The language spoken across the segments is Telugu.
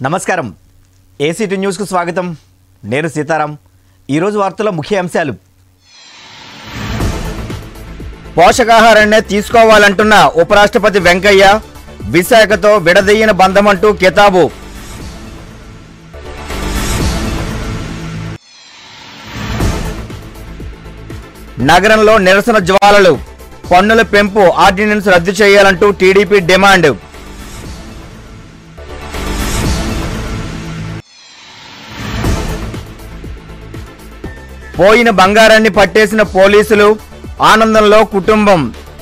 నమస్కారం ఏసీటీ న్యూస్కు స్వాగతం నేను సీతారాం ఈరోజు వార్తల ముఖ్య అంశాలు పోషకాహారాన్నే తీసుకోవాలంటున్న ఉపరాష్ట్రపతి వెంకయ్య విశాఖతో విడదీయన బంధమంటూ కితాబు నగరంలో నిరసన జ్వాలలు పన్నుల పెంపు ఆర్డినెన్స్ రద్దు చేయాలంటూ టీడీపీ డిమాండ్ పోయిన బంగారాన్ని పట్టేసిన పోలీసులు ఆనందంలో కుటుంబం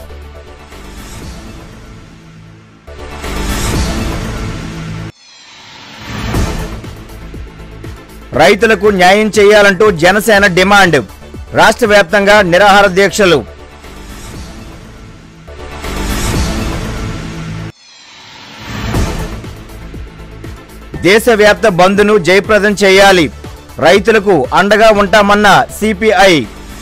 రైతులకు న్యాయం చేయాలంటూ జనసేన డిమాండ్ రాష్ట్ర వ్యాప్తంగా నిరాహార దీక్షలు దేశవ్యాప్త బంద్ను జయప్రదం చేయాలి రైతులకు అండగా ఉంటామన్న సిపిఐ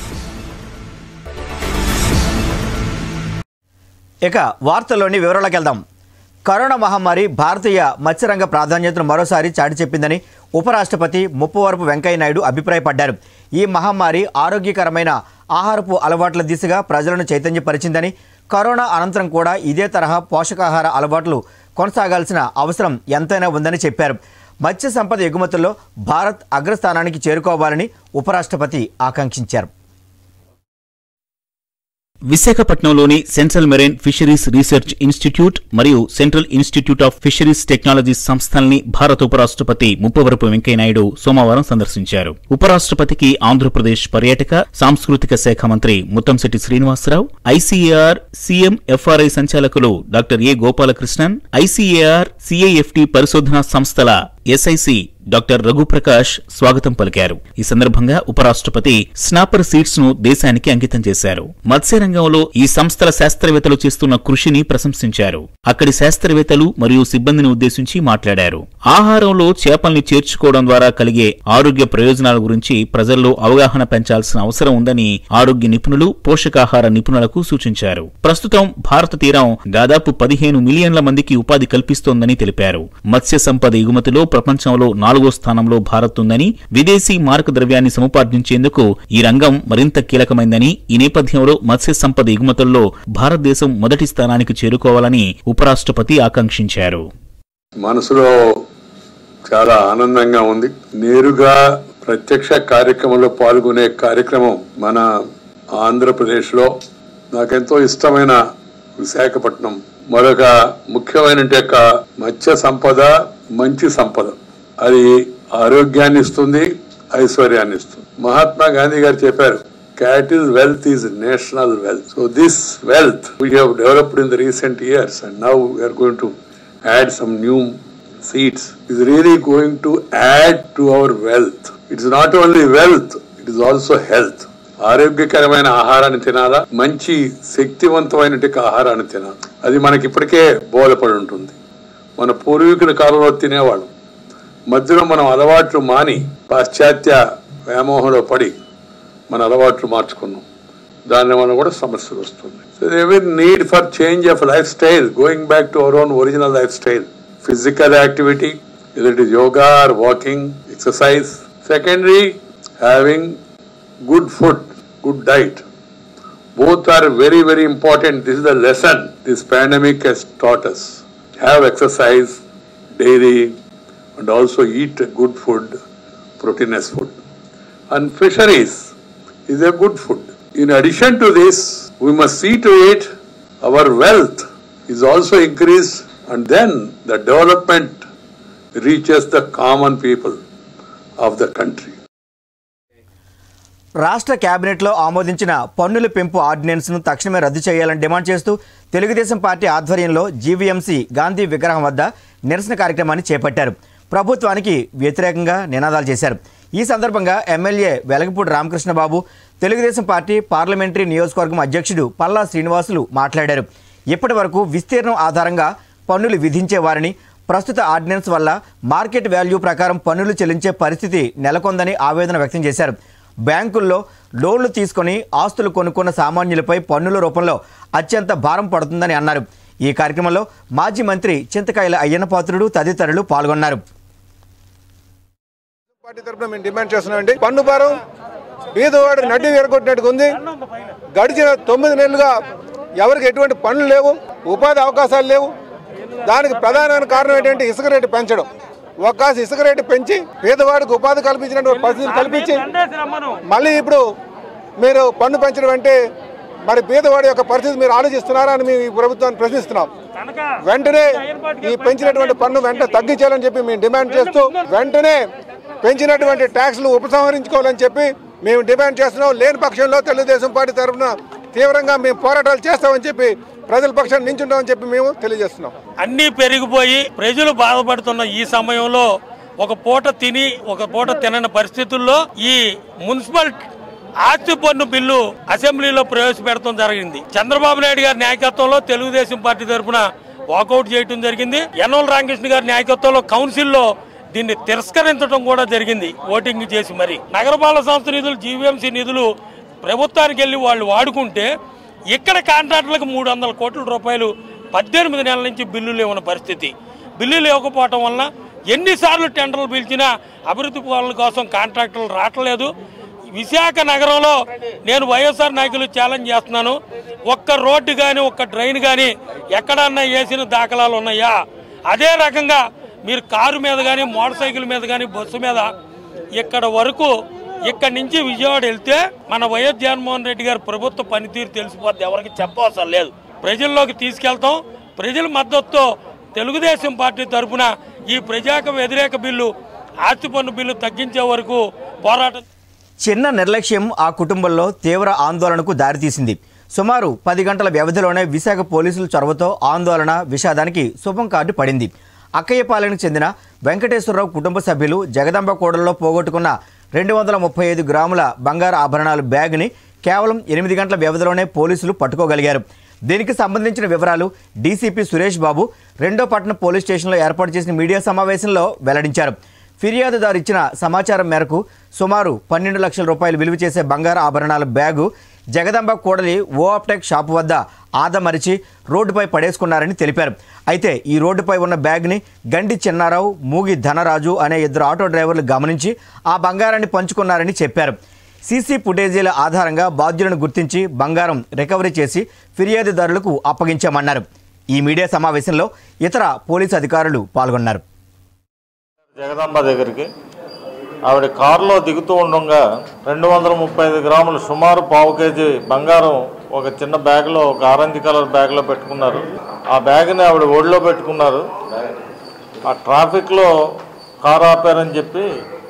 ఇక వార్తల్లోని వివరాలకు వెళ్దాం కరోనా మహమ్మారి భారతీయ మత్స్యరంగ ప్రాధాన్యతను మరోసారి చాటి చెప్పిందని ఉపరాష్ట్రపతి ముప్పవరపు వెంకయ్యనాయుడు అభిప్రాయపడ్డారు ఈ మహమ్మారి ఆరోగ్యకరమైన ఆహారపు అలవాట్ల దిశగా ప్రజలను చైతన్యపరిచిందని కరోనా అనంతరం కూడా ఇదే తరహా పోషకాహార అలవాట్లు కొనసాగాల్సిన అవసరం ఎంతైనా ఉందని చెప్పారు మత్స్య సంపద ఎగుమతుల్లో భారత్ అగ్రస్థానానికి చేరుకోవాలని ఉపరాష్ట్రపతి ఆకాంక్షించారు విశాఖపట్నంలోని central marine fisheries research institute మరియు central institute of fisheries technology సంస్థల్ని భారత ఉపరాష్ట్రపతి ముప్పవరపు వెంకయ్యనాయుడు సోమవారం సందర్శించారు ఉపరాష్ట్రపతికి ఆంధ్రప్రదేశ్ పర్యాటక సాంస్కృతిక శాఖ మంత్రి Muttamsetti Srinivasarao ICAR CMFRI సంచాలకులు doctor A Gopalakrishnan ICAR CIFT పరిశోధనా సంస్థల ఎస్ఐసి డాక్టర్ రఘుప్రకాష్ స్వాగతం పలికారు ఈ సందర్భంగా ఉపరాష్ట్రపతి స్నాపర్ సీట్స్ ను దేశానికి అంకితం చేశారు మత్స్య రంగంలో ఈ సంస్థల శాస్త్రవేత్తలు చేస్తున్న కృషిని ప్రశంసించారు అక్కడి శాస్త్రవేత్తలు మరియు సిబ్బందిని ఉద్దేశించి మాట్లాడారు ఆహారంలో చేపల్ని చేర్చుకోవడం ద్వారా కలిగే ఆరోగ్య ప్రయోజనాల గురించి ప్రజల్లో అవగాహన పెంచాల్సిన అవసరం ఉందని ఆరోగ్య నిపుణులు పోషకాహార నిపుణులకు సూచించారు ప్రస్తుతం భారత తీరం దాదాపు పదిహేను మిలియన్ల మందికి ఉపాధి కల్పిస్తోందని తెలిపారు మత్స్య సంపద ఎగుమతిలో ప్రపంచంలో నాలుగో స్థానంలో భారత్ ఉందని విదేశీ మారక ద్రవ్యాన్ని సముపార్జించేందుకు ఈ రంగం మరింత కీలకమైందని ఈ నేపథ్యంలో మత్స్య సంపద ఎగుమతుల్లో భారతదేశం మొదటి స్థానానికి చేరుకోవాలని ఉపరాష్ట్రపతి ఆకాంక్షించారు మనసులో చాలా ఆనందంగా ఉంది నేరుగా ప్రత్యక్ష కార్యక్రమంలో పాల్గొనే కార్యక్రమం మన ఆంధ్రప్రదేశ్లో నాకెంతో ఇష్టమైన విశాఖపట్నం మరొక ముఖ్యమైన యొక్క మత్స్య సంపద మంచి సంపద అది ఆరోగ్యాన్ని ఇస్తుంది ఐశ్వర్యాన్ని ఇస్తుంది మహాత్మా గాంధీ గారు చెప్పారు cattle wealth is national wealth so this wealth we have developed in the recent years and now we are going to add some new seeds is really going to add to our wealth. It is not only wealth, it is also health. ఆరోగ్యకరమైన ఆహారాన్ని తినాలా మంచి శక్తివంతమైన ఆహారాన్ని తినాలి అది మనకి ఇప్పటికే బోధపడి ఉంటుంది మన పూర్వీకుల కాలంలో తినేవాళ్ళం మధ్యలో మనం అలవాట్లు మాని పాశ్చాత్య వ్యామోహంలో పడి మన అలవాట్లు మార్చుకున్నాం దాని వల్ల కూడా సమస్యలు వస్తుంది సో ఎవరి need for change of lifestyle going back to our own original lifestyle physical activity, whether it is yoga or walking, exercise. Secondary, having good food, good diet. Both are very, very important. This is the lesson this pandemic has taught us. Have exercise daily and also eat good food, proteinous food. And fisheries is a good food. In addition to this, we must see to it our wealth is also increased and then the development reaches the common people of the country. రాష్ట్ర కేబినెట్లో ఆమోదించిన పన్నుల పెంపు ఆర్డినెన్స్ను తక్షణమే రద్దు చేయాలని డిమాండ్ చేస్తూ తెలుగుదేశం పార్టీ ఆధ్వర్యంలో జీవీఎంసీ గాంధీ విగ్రహం వద్ద నిరసన కార్యక్రమాన్ని చేపట్టారు ప్రభుత్వానికి వ్యతిరేకంగా నినాదాలు చేశారు ఈ సందర్భంగా MLA Velagapudi Ramakrishnababu Telugu Desam party parliamentary నియోజకవర్గం అధ్యక్షుడు పల్లా శ్రీనివాసులు మాట్లాడారు ఇప్పటి వరకు విస్తీర్ణం ఆధారంగా పన్నులు విధించేవారని ప్రస్తుత ఆర్డినెన్స్ వల్ల మార్కెట్ వాల్యూ ప్రకారం పన్నులు చెల్లించే పరిస్థితి నెలకొందని ఆవేదన వ్యక్తం చేశారు బ్యాంకుల్లో లోన్లు తీసుకొని ఆస్తులు కొనుక్కున్న సామాన్యులపై పన్నుల రూపంలో అత్యంత భారం పడుతుందని అన్నారు ఈ కార్యక్రమంలో మాజీ మంత్రి చింతకాయల అయ్యన్నపాత్రుడు తదితరులు పాల్గొన్నారు పార్టీ తరఫున మేము డిమాండ్ చేస్తున్నామండి పన్ను భారం బీదవాడు నడ్డి ఎరగొట్టినట్టుగా ఉంది గడిచిన తొమ్మిది నెలలుగా ఎవరికి ఎటువంటి పనులు లేవు ఉపాధి అవకాశాలు లేవు దానికి ప్రధానమైన కారణం ఏంటంటే ఇసుక రేటు పెంచడం ఒక్కాసి ఇసుక రేటు పెంచి పేదవాడికి ఉపాధి కల్పించినటువంటి పరిస్థితులు కల్పించి మళ్ళీ ఇప్పుడు మీరు పన్ను పెంచడం అంటే మరి పేదవాడి యొక్క పరిస్థితి మీరు ఆలోచిస్తున్నారా అని మేము ఈ ప్రభుత్వాన్ని ప్రశ్నిస్తున్నాం వెంటనే ఈ పెంచినటువంటి పన్ను వెంటనే తగ్గించాలని చెప్పి మేము డిమాండ్ చేస్తూ వెంటనే పెంచినటువంటి ట్యాక్స్లు ఉపసంహరించుకోవాలని చెప్పి మేము డిమాండ్ చేస్తున్నాం లేని పక్షంలో తెలుగుదేశం పార్టీ తరఫున తీవ్రంగా మేము పోరాటాలు చేస్తామని చెప్పి ప్రజల పక్షాన్ని నించుంటామని చెప్పి మేము తెలియజేస్తున్నాం అన్నీ పెరిగిపోయి ప్రజలు బాధపడుతున్న ఈ సమయంలో ఒక పూట తిని ఒక పూట తినని పరిస్థితుల్లో ఈ మున్సిపల్ ఆస్తి పన్ను బిల్లు అసెంబ్లీలో ప్రవేశపెడతాం జరిగింది చంద్రబాబు నాయుడు గారి నాయకత్వంలో తెలుగుదేశం పార్టీ తరఫున వాకౌట్ చేయడం జరిగింది యనోల్ రామకృష్ణ గారి నాయకత్వంలో కౌన్సిల్లో దీన్ని తిరస్కరించడం కూడా జరిగింది ఓటింగ్ చేసి మరి నగరపాలక సంస్థ నిధులు జీవీఎంసీ నిధులు ప్రభుత్వానికి వెళ్ళి వాళ్ళు వాడుకుంటే ఇక్కడ కాంట్రాక్టులకు మూడు వందల కోట్ల రూపాయలు పద్దెనిమిది నెలల నుంచి బిల్లులు ఇవ్వని పరిస్థితి బిల్లులు ఇవ్వకపోవటం వలన ఎన్నిసార్లు టెండర్లు పిలిచినా అభివృద్ధి పనుల కోసం కాంట్రాక్టులు రావట్లేదు విశాఖ నగరంలో నేను వైఎస్ఆర్ నాయకులు ఛాలెంజ్ చేస్తున్నాను ఒక్క రోడ్డు కానీ ఒక్క డ్రైన్ కానీ ఎక్కడన్నా వేసిన దాఖలాలు ఉన్నాయా అదే రకంగా మీరు కారు మీద కానీ మోటార్ సైకిల్ మీద కానీ బస్సు మీద ఇక్కడ వరకు ఇక్కడి నుంచి విజయవాడ వెళ్తే మన వైఎస్ జగన్మోహన్ రెడ్డి గారి ప్రభుత్వ పనితీరు తెలిసిపోద్ది ఎవరికి చెప్పవసరం లేదు ప్రజల్లోకి తీసుకెళ్తాం ప్రజల మద్దతుతో తెలుగుదేశం పార్టీ తరఫున ఈ ప్రజాక వ్యతిరేక బిల్లు ఆస్తి పన్ను బిల్లు తగ్గించే వరకు పోరాటం చిన్న నిర్లక్ష్యం ఆ కుటుంబంలో తీవ్ర ఆందోళనకు దారితీసింది సుమారు పది గంటల వ్యవధిలోనే విశాఖ పోలీసుల చొరవతో ఆందోళన విషాదానికి శుభం కార్డు పడింది అక్కయ్యపాలెనికి చెందిన వెంకటేశ్వరరావు కుటుంబ సభ్యులు జగదంబ కూడల్లో పోగొట్టుకున్న రెండు వందల ముప్పై ఐదు గ్రాముల బంగారు ఆభరణాల బ్యాగ్ని కేవలం ఎనిమిది గంటల వ్యవధిలోనే పోలీసులు పట్టుకోగలిగారు దీనికి సంబంధించిన వివరాలు డీసీపీ సురేష్ బాబు రెండో పట్టణ పోలీస్ స్టేషన్లో ఏర్పాటు చేసిన మీడియా సమావేశంలో వెల్లడించారు ఫిర్యాదుదారు ఇచ్చిన సమాచారం మేరకు సుమారు పన్నెండు లక్షల రూపాయలు విలువ చేసే బంగారు ఆభరణాల బ్యాగు జగదంబ కూడలి ఓ అప్టెక్ షాపు వద్ద ఆదమరిచి రోడ్డుపై పడేసుకున్నారని తెలిపారు అయితే ఈ రోడ్డుపై ఉన్న బ్యాగ్ని గండి చిన్నారావు మూగి ధనరాజు అనే ఇద్దరు ఆటో డ్రైవర్లు గమనించి ఆ బంగారాన్ని పంచుకున్నారని చెప్పారు సీసీ ఫుటేజీల ఆధారంగా బాధ్యులను గుర్తించి బంగారం రికవరీ చేసి ఫిర్యాదుదారులకు అప్పగించామన్నారు ఈ మీడియా సమావేశంలో ఇతర పోలీసు అధికారులు పాల్గొన్నారు జగదాంబ దగ్గరికి ఆవిడ కారులో దిగుతూ ఉండగా రెండు వందల ముప్పై ఐదు గ్రాములు సుమారు పావు కేజీ బంగారం ఒక చిన్న బ్యాగ్లో ఒక ఆరెంజ్ కలర్ బ్యాగ్లో పెట్టుకున్నారు ఆ బ్యాగ్ని ఆవిడ ఒడిలో పెట్టుకున్నారు ఆ ట్రాఫిక్లో కారు ఆపారని చెప్పి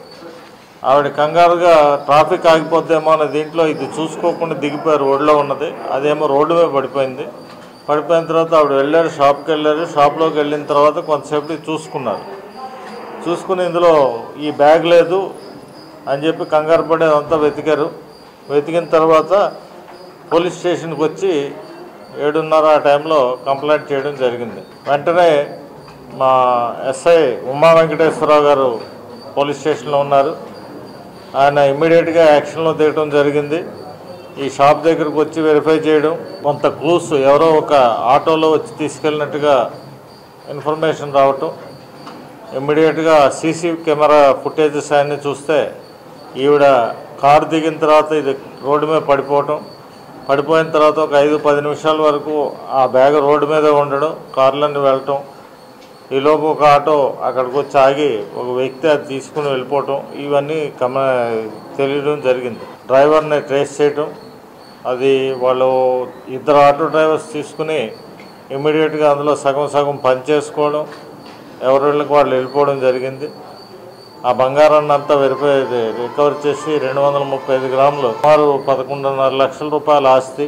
ఆవిడ కంగారుగా ట్రాఫిక్ ఆగిపోద్దేమో అనే దీంట్లో ఇది చూసుకోకుండా దిగిపోయారు ఒడిలో ఉన్నది అదేమో రోడ్డు మీద పడిపోయింది పడిపోయిన తర్వాత ఆవిడ వెళ్ళారు షాప్కి వెళ్ళారు షాప్లోకి వెళ్ళిన తర్వాత కొంతసేపు చూసుకున్నారు చూసుకుని ఇందులో ఈ బ్యాగ్ లేదు అని చెప్పి కంగారు పడి అదంతా వెతికారు వెతికిన తర్వాత పోలీస్ స్టేషన్కి వచ్చి ఏడున్నర ఆ టైంలో కంప్లైంట్ చేయడం జరిగింది వెంటనే మా ఎస్ఐ ఉమా వెంకటేశ్వరరావు గారు పోలీస్ స్టేషన్లో ఉన్నారు ఆయన ఇమ్మీడియట్గా యాక్షన్లో దిగడం జరిగింది ఈ షాప్ దగ్గరకు వచ్చి వెరిఫై చేయడం కొంత క్లూస్ ఎవరో ఒక ఆటోలో వచ్చి తీసుకెళ్ళినట్టుగా ఇన్ఫర్మేషన్ రావటం ఇమ్మీడియట్గా సీసీ కెమెరా ఫుటేజెస్ అన్నీ చూస్తే ఈవిడ కారు దిగిన తర్వాత ఇది రోడ్డు మీద పడిపోవటం పడిపోయిన తర్వాత ఒక ఐదు పది నిమిషాల వరకు ఆ బ్యాగ్ రోడ్డు మీద ఉండడం కార్లన్నీ వెళ్ళటం ఈలోపు ఒక ఆటో అక్కడికి వచ్చి ఆగి ఒక వ్యక్తి అది తీసుకుని వెళ్ళిపోవటం ఇవన్నీ గమ తెలియడం జరిగింది డ్రైవర్ని ట్రేస్ చేయటం అది వాళ్ళు ఇద్దరు ఆటో డ్రైవర్స్ తీసుకుని ఇమ్మీడియట్గా అందులో సగం సగం పని చేసుకోవడం ఎవరికి వాళ్ళు వెళ్ళిపోవడం జరిగింది ఆ బంగారాన్ని అంతా వెరిఫై రికవర్ చేసి రెండు వందల ముప్పై ఐదు గ్రాములు సుమారు పదకొండున్నర లక్షల రూపాయల ఆస్తి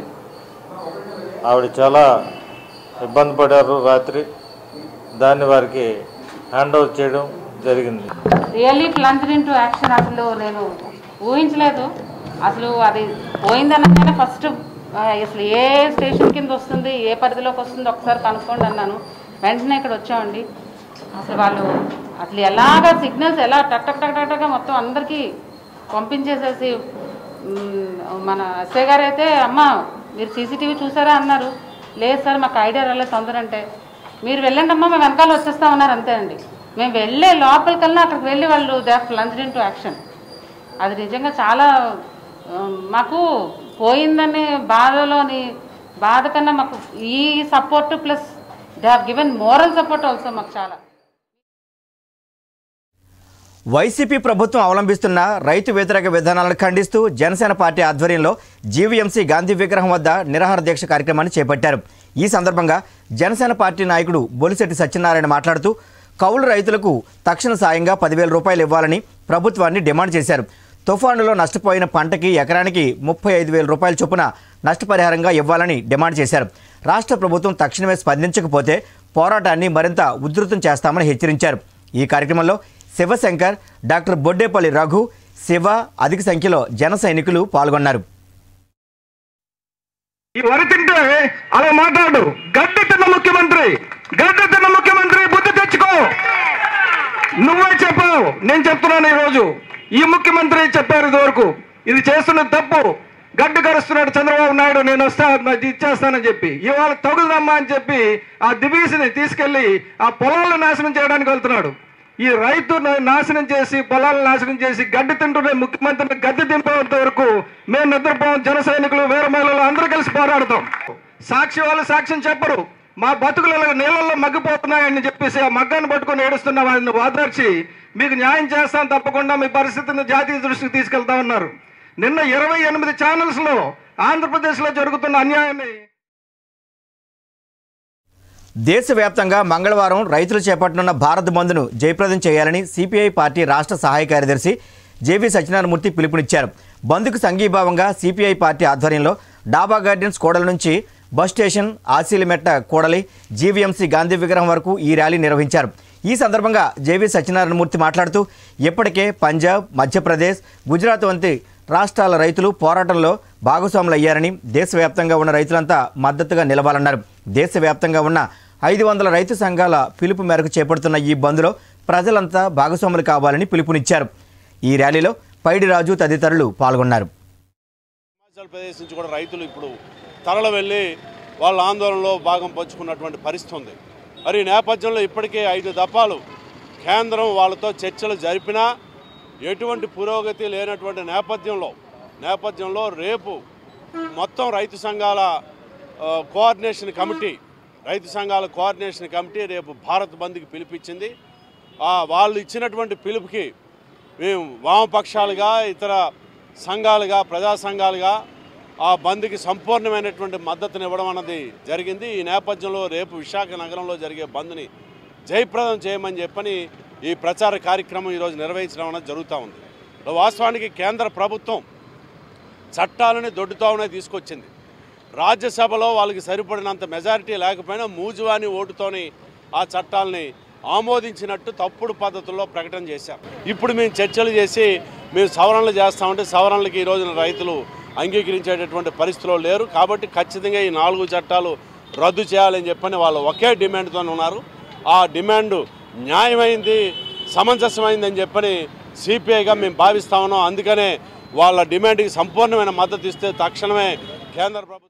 ఆవిడ చాలా ఇబ్బంది పడారు రాత్రి దాన్ని వారికి హ్యాండ్ ఓవర్ చేయడం జరిగింది really plunge into action అసలు నేను ఊహించలేదు అసలు అది పోయిందనగానే ఫస్ట్ అసలు ఏ స్టేషన్ కింద వస్తుంది ఏ పరిధిలోకి వస్తుంది ఒకసారి కనుక్కోండి అన్నాను వెంటనే ఇక్కడ వచ్చామండి అసలు వాళ్ళు అసలు ఎలాగ సిగ్నల్స్ ఎలా టక్ టక్ టక్ టక్ టక్ మొత్తం అందరికీ పంపించేసేసి మ్, మన ఎస్ఐ గారు అయితే అమ్మ మీరు సీసీటీవీ చూసారా అన్నారు లేదు సార్ మాకు ఐడియా రాలేదు తొందర అంటే మీరు వెళ్ళండి అమ్మా మేము వెనకాల వచ్చేస్తామన్నారు అంతే అండి మేము వెళ్ళే లోపలికల్లా అక్కడికి వెళ్ళి వాళ్ళు they plunge into action అది నిజంగా చాలా ఆ, మాకు పోయిందనే బాధలోని బాధ కన్నా మాకు ఈ support plus they have given moral support also మాకు చాలా వైసీపీ ప్రభుత్వం అవలంబిస్తున్న రైతు వ్యతిరేక విధానాలను ఖండిస్తూ జనసేన పార్టీ ఆధ్వర్యంలో జీవీఎంసీ గాంధీ విగ్రహం వద్ద నిరాహార దీక్ష కార్యక్రమాన్ని చేపట్టారు ఈ సందర్భంగా జనసేన పార్టీ నాయకుడు బొలిశెట్టి సత్యనారాయణ మాట్లాడుతూ కౌలు రైతులకు తక్షణ సాయంగా పదివేల రూపాయలు ఇవ్వాలని ప్రభుత్వాన్ని డిమాండ్ చేశారు తుఫానులో నష్టపోయిన పంటకి ఎకరానికి ముప్పై ఐదు వేల రూపాయల చొప్పున నష్టపరిహారంగా ఇవ్వాలని డిమాండ్ చేశారు రాష్ట్ర ప్రభుత్వం తక్షణమే స్పందించకపోతే పోరాటాన్ని మరింత ఉధృతం చేస్తామని హెచ్చరించారు ఈ కార్యక్రమంలో శివశంకర్ డాక్టర్ బొడ్డేపల్లి రఘు శివ అధిక సంఖ్యలో జన సైనికులు పాల్గొన్నారు ఈ వరి తింటే అలా మాట్లాడు గడ్డి తిన్న ముఖ్యమంత్రి గడ్డి తిన్న ముఖ్యమంత్రి బుద్ధి తెచ్చుకో నువ్వే చెప్పావు నేను చెప్తున్నాను ఈ రోజు ఈ ముఖ్యమంత్రి చెప్పారు ఇదివరకు ఇది చేస్తున్నది తప్పు గడ్డి కరుస్తున్నాడు చంద్రబాబు నాయుడు నేను వస్తా అది ఇచ్చేస్తానని చెప్పి ఇవాళ తగులుదమ్మా అని చెప్పి ఆ దివీసిని తీసుకెళ్లి ఆ పొలాలను నాశనం చేయడానికి వెళ్తున్నాడు ఈ రైతు నాశనం చేసి పొలాలను నాశనం చేసి గడ్డి తింటున్న ముఖ్యమంత్రిని గడ్డి దింపేంత వరకు మేము నిద్రపోం జన సైనికులు వేరే మహిళలు అందరూ కలిసి పోరాడతాం సాక్షి వాళ్ళు సాక్ష్యం చెప్పరు మా బతుకులు ఇలా నీళ్ళల్లో మగ్గిపోతున్నాయని చెప్పేసి ఆ మగ్గాన్ని పట్టుకొని ఏడుస్తున్న వారిని ఓదార్చి మీకు న్యాయం చేస్తాం తప్పకుండా మీ పరిస్థితిని జాతీయ దృష్టికి తీసుకెళ్తా ఉన్నారు నిన్న ఇరవై ఎనిమిది ఛానల్స్ లో ఆంధ్రప్రదేశ్ లో జరుగుతున్న అన్యాయాన్ని దేశవ్యాప్తంగా మంగళవారం రైతులు చేపట్టనున్న భారత్ బంద్ను జయప్రదం చేయాలని సిపిఐ పార్టీ రాష్ట్ర సహాయ కార్యదర్శి జేవి సత్యనారాయణమూర్తి పిలుపునిచ్చారు బంద్కు సంఘీభావంగా సిపిఐ పార్టీ ఆధ్వర్యంలో డాబా గార్డెన్స్ కోడల నుంచి బస్ స్టేషన్ ఆశీలిమెట్ట కోడలి జీవీఎంసీ గాంధీ విగ్రహం వరకు ఈ ర్యాలీ నిర్వహించారు ఈ సందర్భంగా జేవి సత్యనారాయణమూర్తి మాట్లాడుతూ ఇప్పటికే పంజాబ్ మధ్యప్రదేశ్ గుజరాత్ వంటి రాష్ట్రాల రైతులు పోరాటంలో భాగస్వాములు అయ్యారని దేశవ్యాప్తంగా ఉన్న రైతులంతా మద్దతుగా నిలవాలన్నారు దేశవ్యాప్తంగా ఉన్న ఐదు వందల రైతు సంఘాల పిలుపు మేరకు చేపడుతున్న ఈ బంద్లో ప్రజలంతా భాగస్వాములు కావాలని పిలుపునిచ్చారు ఈ ర్యాలీలో పైడిరాజు తదితరులు పాల్గొన్నారు హిమాచల్ ప్రదేశ్ నుంచి కూడా రైతులు ఇప్పుడు తరలి వెళ్ళి వాళ్ళ ఆందోళనలో భాగం పంచుకున్నటువంటి పరిస్థితి ఉంది మరి ఈ నేపథ్యంలో ఇప్పటికే ఐదు దఫాలు కేంద్రం వాళ్ళతో చర్చలు జరిపినా ఎటువంటి పురోగతి లేనటువంటి నేపథ్యంలో నేపథ్యంలో రేపు మొత్తం రైతు సంఘాల ఆ, కోఆర్డినేషన్ కమిటీ రైతు సంఘాల కోఆర్డినేషన్ కమిటీ రేపు భారత్ బంద్కి పిలిపించింది ఆ, వాళ్ళు ఇచ్చినటువంటి పిలుపుకి మేము వామపక్షాలుగా ఇతర సంఘాలుగా ప్రజా సంఘాలుగా ఆ బంద్కి సంపూర్ణమైనటువంటి మద్దతునివ్వడం అన్నది జరిగింది ఈ నేపథ్యంలో రేపు విశాఖ నగరంలో జరిగే బంద్ని జయప్రదం చేయమని చెప్పని ఈ ప్రచార కార్యక్రమం ఈరోజు నిర్వహించడం అనేది జరుగుతూ ఉంది వాస్తవానికి కేంద్ర ప్రభుత్వం చట్టాలని దొడ్డుతోనే తీసుకొచ్చింది రాజ్యసభలో వాళ్ళకి సరిపడినంత మెజారిటీ లేకపోయినా మూజువాని ఓటుతోని ఆ చట్టాలని ఆమోదించినట్టు తప్పుడు పద్ధతుల్లో ప్రకటన చేశాం ఇప్పుడు మేము చర్చలు చేసి మేము సవరణలు చేస్తామంటే సవరణలకి ఈ రోజున రైతులు అంగీకరించేటటువంటి పరిస్థితిలో లేరు కాబట్టి ఖచ్చితంగా ఈ నాలుగు చట్టాలు రద్దు చేయాలని చెప్పని వాళ్ళు ఒకే డిమాండ్తో ఉన్నారు ఆ డిమాండ్ న్యాయమైంది సమంజసమైందని చెప్పని సిపిఐగా మేము భావిస్తా ఉన్నాం అందుకనే వాళ్ళ డిమాండ్కి సంపూర్ణమైన మద్దతు ఇస్తే తక్షణమే కేంద్ర ప్రభుత్వం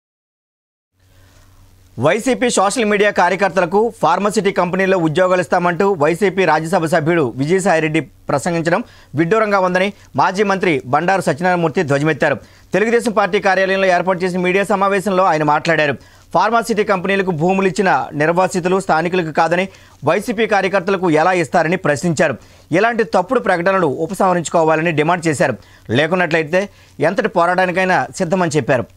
వైసీపీ సోషల్ మీడియా కార్యకర్తలకు ఫార్మసిటీ కంపెనీలో ఉద్యోగాలు ఇస్తామంటూ వైసీపీ రాజ్యసభ సభ్యుడు విజయసాయిరెడ్డి ప్రసంగించడం విడ్డూరంగా ఉందని మాజీ మంత్రి బండారు సత్యనారాయణమూర్తి ధ్వజమెత్తారు తెలుగుదేశం పార్టీ కార్యాలయంలో ఏర్పాటు చేసిన మీడియా సమావేశంలో ఆయన మాట్లాడారు ఫార్మాసిటీ కంపెనీలకు భూములు ఇచ్చిన నిర్వాసితులు స్థానికులకు కాదని వైసీపీ కార్యకర్తలకు ఎలా ఇస్తారని ప్రశ్నించారు ఇలాంటి తప్పుడు ప్రకటనలు ఉపసంహరించుకోవాలని డిమాండ్ చేశారు లేకున్నట్లయితే ఎంతటి పోరాటానికైనా సిద్ధమని చెప్పారు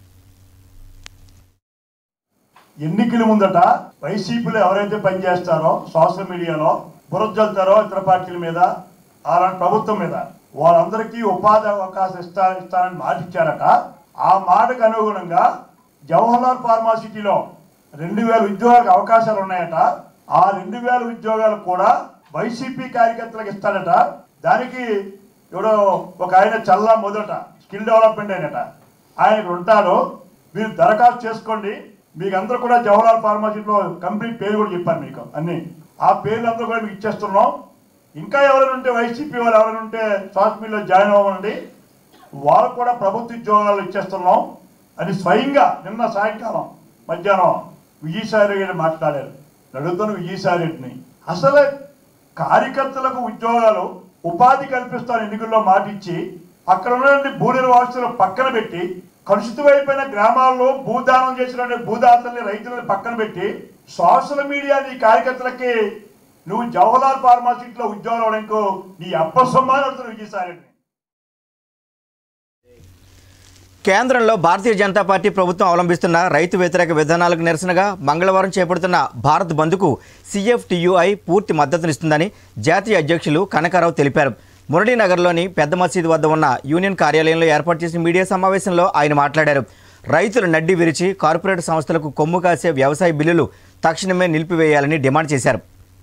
ఎన్నికల ముందట వైసీపీలో ఎవరైతే పనిచేస్తారో సోషల్ మీడియాలో బురజల్తారో ఇతర పార్టీల మీద అలాంటి ప్రభుత్వం మీద వాళ్ళందరికీ ఉపాధి అవకాశం ఇస్తా ఇస్తారని మాట ఇచ్చారట ఆ మాటకు అనుగుణంగా జవహర్లాల్ ఫార్మాసిటీలో రెండు వేల ఉద్యోగాలకు అవకాశాలు ఉన్నాయట ఆ రెండు వేల ఉద్యోగాలు కూడా వైసీపీ కార్యకర్తలకు ఇస్తాడట దానికి ఎవడో ఒక ఆయన చల్లా మొదట స్కిల్ డెవలప్మెంట్ అయినట ఆయన ఇక్కడ ఉంటాడు మీరు దరఖాస్తు చేసుకోండి మీకు అందరూ కూడా జవహర్లాల్ ఫార్మాసిటీలో కంపెనీ పేరు కూడా చెప్పాను మీకు అన్ని ఆ పేర్లు అందరూ కూడా మీకు ఇచ్చేస్తున్నాం ఇంకా ఎవరైనా ఉంటే వైసీపీ వాళ్ళు ఎవరైనా ఉంటే సాఫ్ట్ మిల్లో జాయిన్ అవ్వండి వాళ్ళకు కూడా ప్రభుత్వ ఉద్యోగాలు ఇచ్చేస్తున్నాం అని స్వయంగా నిన్న సాయంకాలం మధ్యాహ్నం విజయసాయి రెడ్డి మాట్లాడారు అడుగుతాను విజయసాయి రెడ్డిని అసలే కార్యకర్తలకు ఉద్యోగాలు ఉపాధి కల్పిస్తాను ఎన్నికల్లో మాట ఇచ్చి అక్కడ ఉన్నటువంటి భూ నిర్వాసితులు పక్కన పెట్టి కలుషితమైపోయిన గ్రామాల్లో భూదానం చేసినటువంటి భూదాతల్ని రైతులను పక్కన పెట్టి సోషల్ మీడియా నీ కార్యకర్తలకి నువ్వు జవహర్లాల్ ఫార్మాసిటీలో ఉద్యోగాలు అవడానికి నీ అప్పసొమ్మాని అడుగుతున్న విజయసాయి రెడ్డిని కేంద్రంలో భారతీయ జనతా పార్టీ ప్రభుత్వం అవలంబిస్తున్న రైతు వ్యతిరేక విధానాలకు నిరసనగా మంగళవారం చేపడుతున్న భారత్ బంద్కు సిఎఫ్టియుఐ పూర్తి మద్దతునిస్తుందని జాతీయ అధ్యక్షులు కనకారావు తెలిపారు మురళీనగర్లోని పెద్ద మసీదు వద్ద ఉన్న యూనియన్ కార్యాలయంలో ఏర్పాటు చేసిన మీడియా సమావేశంలో ఆయన మాట్లాడారు రైతులు నడ్డి విరిచి కార్పొరేట్ సంస్థలకు కొమ్ము కాసే వ్యవసాయ బిల్లులు తక్షణమే నిలిపివేయాలని డిమాండ్ చేశారు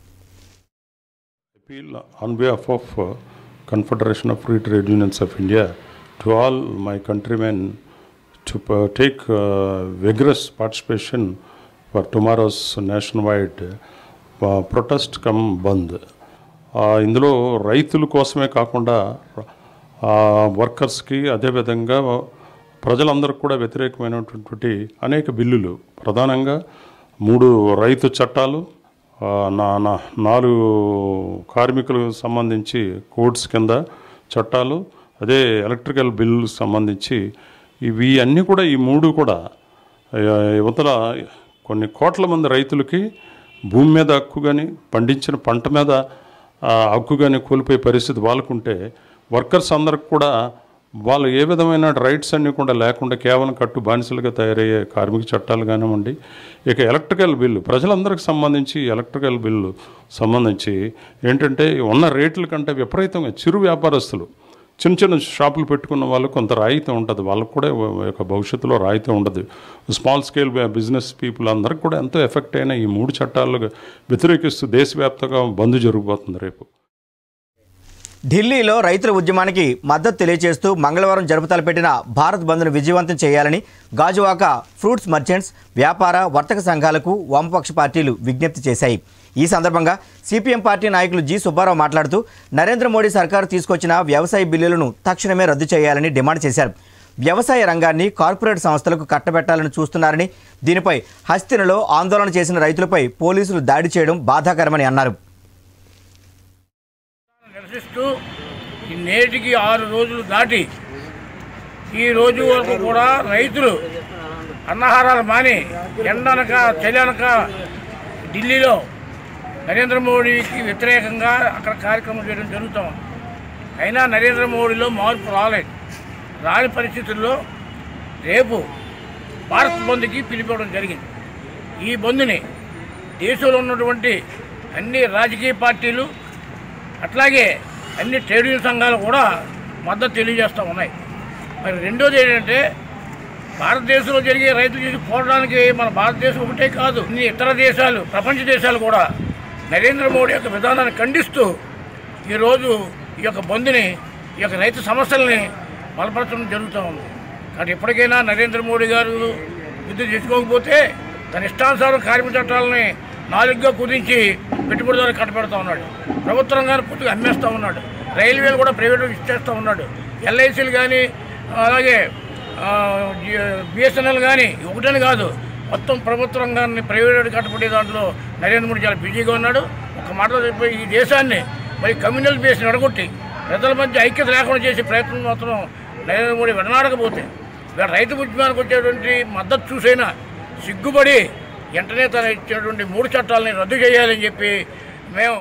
appeal on behalf of uh, Confederation of Free Trade Unions of India to all my countrymen to uh, take uh, vigorous participation for tomorrow's nationwide uh, protest come bandh ఇందులో రైతుల కోసమే కాకుండా వర్కర్స్కి అదేవిధంగా ప్రజలందరికీ కూడా వ్యతిరేకమైనటువంటి అనేక బిల్లులు ప్రధానంగా మూడు రైతు చట్టాలు ఆ, నా నా నాలుగు కార్మికులకు సంబంధించి కోడ్స్ కింద చట్టాలు అదే ఎలక్ట్రికల్ బిల్లు సంబంధించి ఇవి అన్నీ కూడా ఈ మూడు కూడా ఆ, యువతల కొన్ని కోట్ల మంది రైతులకి భూమి మీద హక్కు కానీ పండించిన పంట మీద ఆ, హక్కు కానీ కోల్పోయే పరిస్థితి వాళ్ళకుంటే వర్కర్స్ అందరికి కూడా వాళ్ళు ఏ విధమైన రైట్స్ అన్నీ కూడా లేకుండా కేవలం కట్టు బానిసలుగా తయారయ్యే కార్మిక చట్టాలు కానివ్వండి ఇక ఎలక్ట్రికల్ బిల్లు ప్రజలందరికి సంబంధించి ఎలక్ట్రికల్ బిల్లు సంబంధించి ఏంటంటే ఉన్న రేట్ల కంటే విపరీతంగా చిరు వ్యాపారస్తులు చిన్న చిన్న షాపులు పెట్టుకున్న వాళ్ళు కొంత రాయితీ ఉంటుంది వాళ్ళకు కూడా యొక్క భవిష్యత్తులో రాయితీ ఉండదు స్మాల్ స్కేల్ బిజినెస్ పీపుల్ అందరికి కూడా ఎంతో ఎఫెక్ట్ అయిన ఈ మూడు చట్టాలు వ్యతిరేకిస్తూ దేశవ్యాప్తంగా బంద్ జరిగిపోతుంది రేపు ఢిల్లీలో రైతుల ఉద్యమానికి మద్దతు తెలియజేస్తూ మంగళవారం జరుపు తలపెట్టిన భారత్ బంద్ను విజయవంతం చేయాలని గాజువాక ఫ్రూట్స్ మర్చెంట్స్ వ్యాపార వర్తక సంఘాలకు వామపక్ష పార్టీలు విజ్ఞప్తి చేశాయి ఈ సందర్భంగా సిపిఎం పార్టీ నాయకులు జి సుబ్బారావు మాట్లాడుతూ నరేంద్ర మోడీ సర్కారు తీసుకొచ్చిన వ్యవసాయ బిల్లులను తక్షణమే రద్దు చేయాలని డిమాండ్ చేశారు వ్యవసాయ రంగాన్ని కార్పొరేట్ సంస్థలకు కట్టబెట్టాలని చూస్తున్నారని దీనిపై హస్తినలో ఆందోళన చేసిన రైతులపై పోలీసులు దాడి చేయడం బాధాకరమని అన్నారు నిరసిస్తూ ఈ నేటికి ఆరు రోజులు దాటి ఈ రోజు వరకు కూడా రైతులు అన్నహారాలు మాని ఎండనక చలనక ఢిల్లీలో నరేంద్ర మోడీకి వ్యతిరేకంగా అక్కడ కార్యక్రమం చేయడం జరుగుతాం అయినా నరేంద్ర మోడీలో మార్పు రాలేదు రాని పరిస్థితుల్లో రేపు భారత్ బంద్కి పిలిపడం జరిగింది ఈ బంద్ని దేశంలో ఉన్నటువంటి అన్ని రాజకీయ పార్టీలు అట్లాగే అన్ని ట్రేడ్ యూనియన్ సంఘాలు కూడా మద్దతు తెలియజేస్తూ ఉన్నాయి మరి రెండోది ఏంటంటే భారతదేశంలో జరిగే రైతులు చేసి పోవడానికి మన భారతదేశం ఒకటే కాదు ఇన్ని ఇతర దేశాలు ప్రపంచ దేశాలు కూడా నరేంద్ర మోడీ యొక్క విధానాన్ని ఖండిస్తూ ఈరోజు ఈ యొక్క బంద్ని ఈ యొక్క రైతు సమస్యల్ని బలపరచడం జరుగుతూ ఉంది కాబట్టి ఎప్పటికైనా నరేంద్ర మోడీ గారు విద్యుత్ చేసుకోకపోతే తన ఇష్టానుసారం కార్మిక చట్టాలని నాలుగుగా కుదించి పెట్టుబడిదారు కట్టబెడతా ఉన్నాడు ప్రభుత్వ రంగాన్ని పూర్తిగా అమ్మేస్తూ ఉన్నాడు రైల్వేలు కూడా ప్రైవేట్ ఇచ్చేస్తూ ఉన్నాడు ఎల్ఐసీలు కానీ అలాగే బిఎస్ఎన్ఎల్ కానీ ఒకటని కాదు మొత్తం ప్రభుత్వ రంగాన్ని ప్రైవేట్ కట్టబడే దాంట్లో నరేంద్ర మోడీ చాలా బిజీగా ఉన్నాడు ఒక మాటలో చెప్పి ఈ దేశాన్ని మరి కమ్యూనల్ బేస్ని ఎడగొట్టి ప్రజల మధ్య ఐక్యత లేకుండా చేసే ప్రయత్నం మాత్రం నరేంద్ర మోడీ విడనాడకపోతే ఇవాళ రైతు ఉద్యమానికి వచ్చేటువంటి మద్దతు చూసైనా సిగ్గుపడి వెంటనే తన ఇచ్చినటువంటి మూడు చట్టాలని రద్దు చేయాలని చెప్పి మేము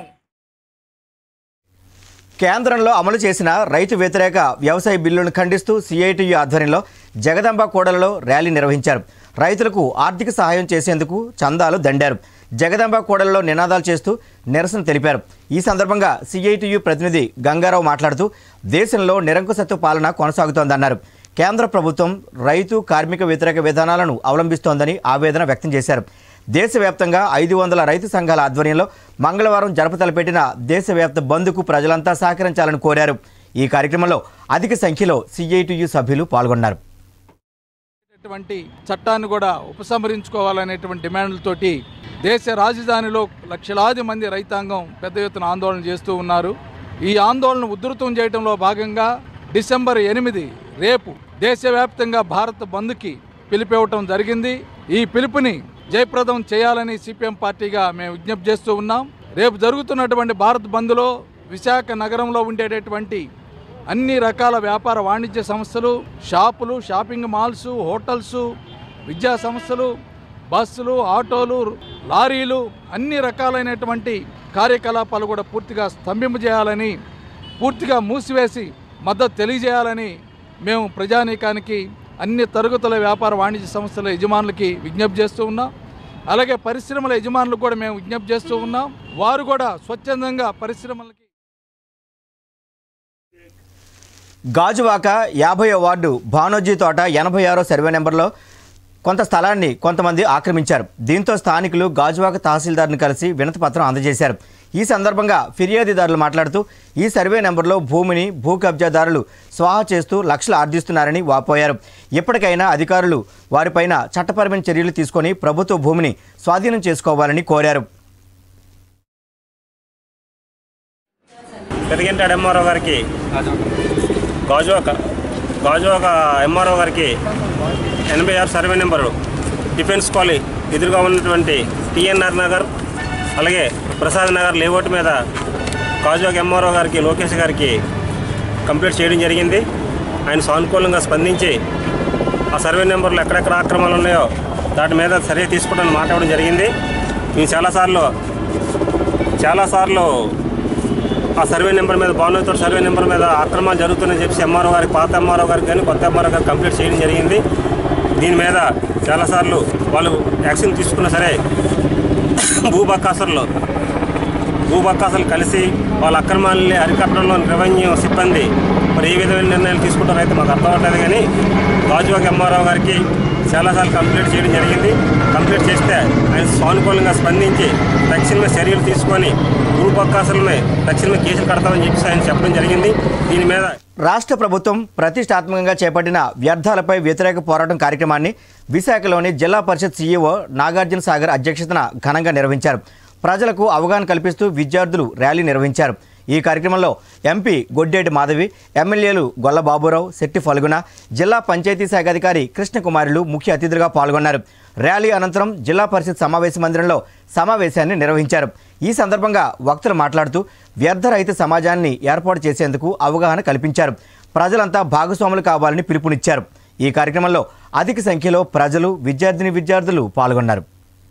కేంద్రంలో అమలు చేసిన రైతు వ్యతిరేక వ్యవసాయ బిల్లును ఖండిస్తూ సిఐటియు ఆధ్వర్యంలో జగదంబ కోడలలో ర్యాలీ నిర్వహించారు రైతులకు ఆర్థిక సహాయం చేసేందుకు చందాలు దండారు జగదంబ కోడలలో నినాదాలు చేస్తూ నిరసన తెలిపారు ఈ సందర్భంగా సిఐటియు ప్రతినిధి గంగారావు మాట్లాడుతూ దేశంలో నిరంకుశత్వ పాలన కొనసాగుతోందన్నారు కేంద్ర ప్రభుత్వం రైతు కార్మిక వ్యతిరేక విధానాలను అవలంబిస్తోందని ఆవేదన వ్యక్తం చేశారు దేశవ్యాప్తంగా ఐదు వందల రైతు సంఘాల ఆధ్వర్యంలో మంగళవారం జరప తలపెట్టిన దేశవ్యాప్త బంద్కు ప్రజలంతా సహకరించాలని కోరారు ఈ కార్యక్రమంలో అధిక సంఖ్యలో సిఐటియు సభ్యులు పాల్గొన్నారు అటువంటి చట్టాన్ని కూడా ఉపసంహరించుకోవాలనేటువంటి డిమాండ్లతోటి దేశ రాజధానిలో లక్షలాది మంది రైతాంగం పెద్ద ఎత్తున ఆందోళన చేస్తూ ఉన్నారు ఈ ఆందోళన ఉధృతం చేయడంలో భాగంగా డిసెంబర్ ఎనిమిది రేపు దేశవ్యాప్తంగా భారత్ బంద్కి పిలిపివ్వటం జరిగింది ఈ పిలుపుని జయప్రదం చేయాలని సిపిఎం పార్టీగా మేము విజ్ఞప్తి చేస్తూ ఉన్నాం రేపు జరుగుతున్నటువంటి భారత్ బంద్లో విశాఖ నగరంలో ఉండేటటువంటి అన్ని రకాల వ్యాపార వాణిజ్య సంస్థలు షాపులు షాపింగ్ మాల్స్ హోటల్స్ విద్యా సంస్థలు బస్సులు ఆటోలు లారీలు అన్ని రకాలైనటువంటి కార్యకలాపాలు కూడా పూర్తిగా స్తంభింపజేయాలని పూర్తిగా మూసివేసి మద్దతు తెలియజేయాలని మేము ప్రజానీకానికి అన్ని తరగతుల వ్యాపార వాణిజ్య సంస్థల యజమానులకి విజ్ఞప్తి చేస్తూ ఉన్నాం అలాగే పరిశ్రమల యజమానులకు కూడా మేము విజ్ఞప్తి చేస్తూ ఉన్నాం వారు కూడా స్వచ్ఛందంగా పరిశ్రమలకి గాజువాక యాభై వార్డు భానోజీ తోట ఎనభై ఆరో సర్వే నెంబర్లో కొంత స్థలాన్ని కొంతమంది ఆక్రమించారు దీంతో స్థానికులు గాజువాక తహసీల్దార్ని కలిసి వినతిపత్రం అందజేశారు ఈ సందర్భంగా ఫిర్యాదుదారులు మాట్లాడుతూ ఈ సర్వే నెంబర్లో భూమిని భూ కబ్జాదారులు స్వాహా చేస్తూ లక్షలు ఆర్జిస్తున్నారని వాపోయారు ఇప్పటికైనా అధికారులు వారిపైన చట్టపరమైన చర్యలు తీసుకొని ప్రభుత్వ భూమిని స్వాధీనం చేసుకోవాలని కోరారు పెరిగింటాడు ఎంఆర్ఓ గారికి గాజువాక గాజువాక ఎంఆర్ఓ గారికి ఎనభై ఆరు సర్వే నెంబరు డిఫెన్స్ కాలనీ ఎదురుగా ఉన్నటువంటి టిఎన్ఆర్ నగర్ అలాగే ప్రసాద్ నగర్ లేఅవుట్ మీద గాజువాక ఎంఆర్ఓ గారికి లోకేష్ గారికి కంప్లీట్ చేయడం జరిగింది ఆయన సానుకూలంగా స్పందించి ఆ సర్వే నెంబర్లు ఎక్కడెక్కడ ఆక్రమాలు ఉన్నాయో దాటి మీద చర్య తీసుకోవడానికి మాట్లాడడం జరిగింది మేము చాలాసార్లు చాలాసార్లు ఆ సర్వే నెంబర్ మీద భానుతో సర్వే నెంబర్ మీద ఆక్రమణ జరుగుతుందని చెప్పి ఎంఆర్ఓ గారికి పాత ఎంఆర్ఓ గారికి కానీ కొత్త ఎంఆర్ఓ గారికి కంప్లీట్ చేయడం జరిగింది దీని మీద చాలాసార్లు వాళ్ళు యాక్షన్ తీసుకున్నా సరే భూబకాసులు భూబకాసులు కలిసి వాళ్ళ అక్రమాలని అరికట్టడంలో రెవెన్యూ సిబ్బంది మరి ఏ విధమైన నిర్ణయాలు తీసుకుంటారో అయితే మాకు అర్థం అవ్వట్లేదు కానీ గాజువాక ఎంఆర్ఓ గారికి చాలాసార్లు కంప్లీట్ చేయడం జరిగింది కంప్లీట్ చేస్తే ఆయన సానుకూలంగా స్పందించి తక్షణమే చర్యలు తీసుకొని భూపక్కాసులమే తక్షణమే కేసులు కడతామని చెప్పి ఆయన చెప్పడం జరిగింది దీని మీద రాష్ట్ర ప్రభుత్వం ప్రతిష్టాత్మకంగా చేపట్టిన వ్యర్థాలపై వ్యతిరేక పోరాటం కార్యక్రమాన్ని విశాఖలోని జిల్లా పరిషత్ సీఈఓ నాగార్జున సాగర్ అధ్యక్షతన ఘనంగా నిర్వహించారు ప్రజలకు అవగాహన కల్పిస్తూ విద్యార్థులు ర్యాలీ నిర్వహించారు ఈ కార్యక్రమంలో ఎంపీ గొడ్డేటి మాధవి ఎమ్మెల్యేలు గొల్ల బాబురావు శెట్టి ఫల్గుణ జిల్లా పంచాయతీ శాఖ అధికారి కృష్ణకుమారులు ముఖ్య అతిథులుగా పాల్గొన్నారు ర్యాలీ అనంతరం జిల్లా పరిషత్ సమావేశ మందిరంలో సమావేశాన్ని నిర్వహించారు ఈ సందర్భంగా వక్తలు మాట్లాడుతూ వ్యర్థరహిత సమాజాన్ని ఏర్పాటు చేసేందుకు అవగాహన కల్పించారు ప్రజలంతా భాగస్వాములు కావాలని పిలుపునిచ్చారు ఈ కార్యక్రమంలో అధిక సంఖ్యలో ప్రజలు విద్యార్థిని విద్యార్థులు పాల్గొన్నారు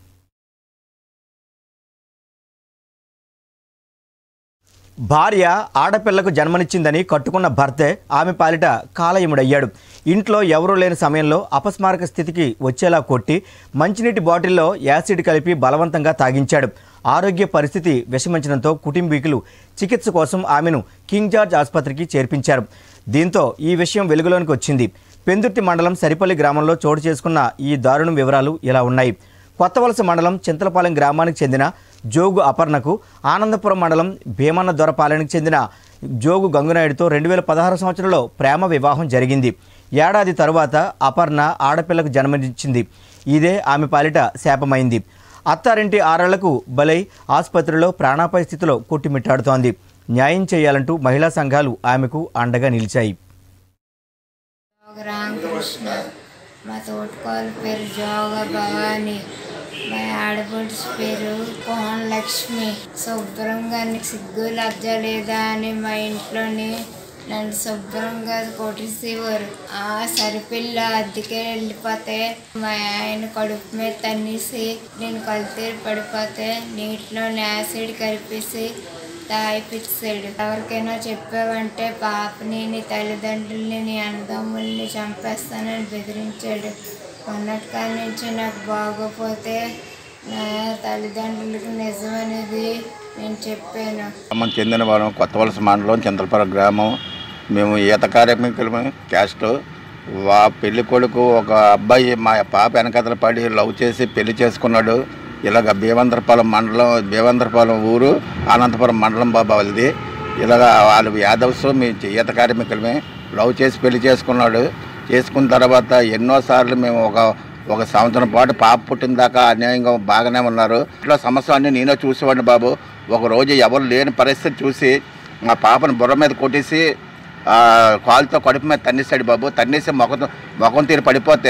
భార్య ఆడపిల్లకు జన్మనిచ్చిందని కట్టుకున్న భర్తే ఆమె పాలిట కాలయముడయ్యాడు ఇంట్లో ఎవరూ లేని సమయంలో అపస్మారక స్థితికి వచ్చేలా కొట్టి మంచినీటి బాటిల్లో యాసిడ్ కలిపి బలవంతంగా తాగించాడు ఆరోగ్య పరిస్థితి విషమించడంతో కుటుంబీకులు చికిత్స కోసం ఆమెను కింగ్ జార్జ్ ఆసుపత్రికి చేర్పించారు దీంతో ఈ విషయం వెలుగులోనికి వచ్చింది పెందుర్తి మండలం సరిపల్లి గ్రామంలో చోటు చేసుకున్న ఈ దారుణం వివరాలు ఇలా ఉన్నాయి కొత్తవలస మండలం చింతలపాలెం గ్రామానికి చెందిన జోగు అపర్ణకు ఆనందపురం మండలం భీమన్న దొరపాలెనికి చెందిన జోగు గంగునాయుడుతో రెండు వేల పదహారు సంవత్సరంలో ప్రేమ వివాహం జరిగింది ఏడాది తరువాత అపర్ణ ఆడపిల్లకు జన్మనిచ్చింది ఇదే ఆమె పాలిట శాపమైంది అత్తారింటి ఆరాళ్లకు బలై ఆసుపత్రిలో ప్రాణాపాయ స్థితిలో కొట్టిమిట్టాడుతోంది న్యాయం చేయాలంటూ మహిళా సంఘాలు ఆమెకు అండగా నిలిచాయి రామకృష్ణ మా తోటకోళ్ళ పేరు జోగ భవాని మా ఆడపడుచు పేరు కోహన్ లక్ష్మి శుభ్రంగా నీకు సిగ్గు లజ్జ లేదా అని మా ఇంట్లోని నన్ను శుభ్రంగా కొట్టేసేవారు ఆ సరిపిల్ల అద్దెకే వెళ్ళిపోతే మా ఆయన కడుపు మీద తన్నేసి నేను కలుతీరు పడిపోతే నీటిలో యాసిడ్ కలిపేసి తాగిపించాడు ఎవరికైనా చెప్పావంటే పాపని నీ తల్లిదండ్రుల్ని నీ అన్నదమ్ముల్ని చంపేస్తానని బెదిరించాడు ఉన్నట్కాల నుంచి నాకు బాగోపోతే నా తల్లిదండ్రులకు నిజమనేది నేను చెప్పాను గ్రామం చెందిన వారం కొత్త వలస మండలం చంద్రపురం గ్రామం మేము ఈత కార్మికులము క్యాస్ట్ వా పెళ్లి కొడుకు ఒక అబ్బాయి మా పాప వెనకతల పడి లవ్ చేసి పెళ్లి చేసుకున్నాడు ఇలాగ భీమంద్రపాలెం మండలం భీమంద్రపాలెం ఊరు అనంతపురం మండలం బాబా వాళ్ళది ఇలాగ వాళ్ళు యాదవ్స్ మేము ఈత కార్మికులమే లవ్ చేసి పెళ్లి చేసుకున్నాడు చేసుకున్న తర్వాత ఎన్నోసార్లు మేము ఒక ఒక సంవత్సరం పాటు పాప పుట్టిన దాకా అన్యాయంగా బాగానే ఉన్నారు ఇట్లా సమస్య అన్ని నేనే చూసేవాడిని బాబు ఒక రోజు ఎవరు లేని పరిస్థితి చూసి మా పాపను బుర్ర మీద కొట్టేసి ఆ, కాలుతో కడుపు మీద తన్నేసాడు బాబు తన్నేసి ముఖం ముఖం తీరు పడిపోతే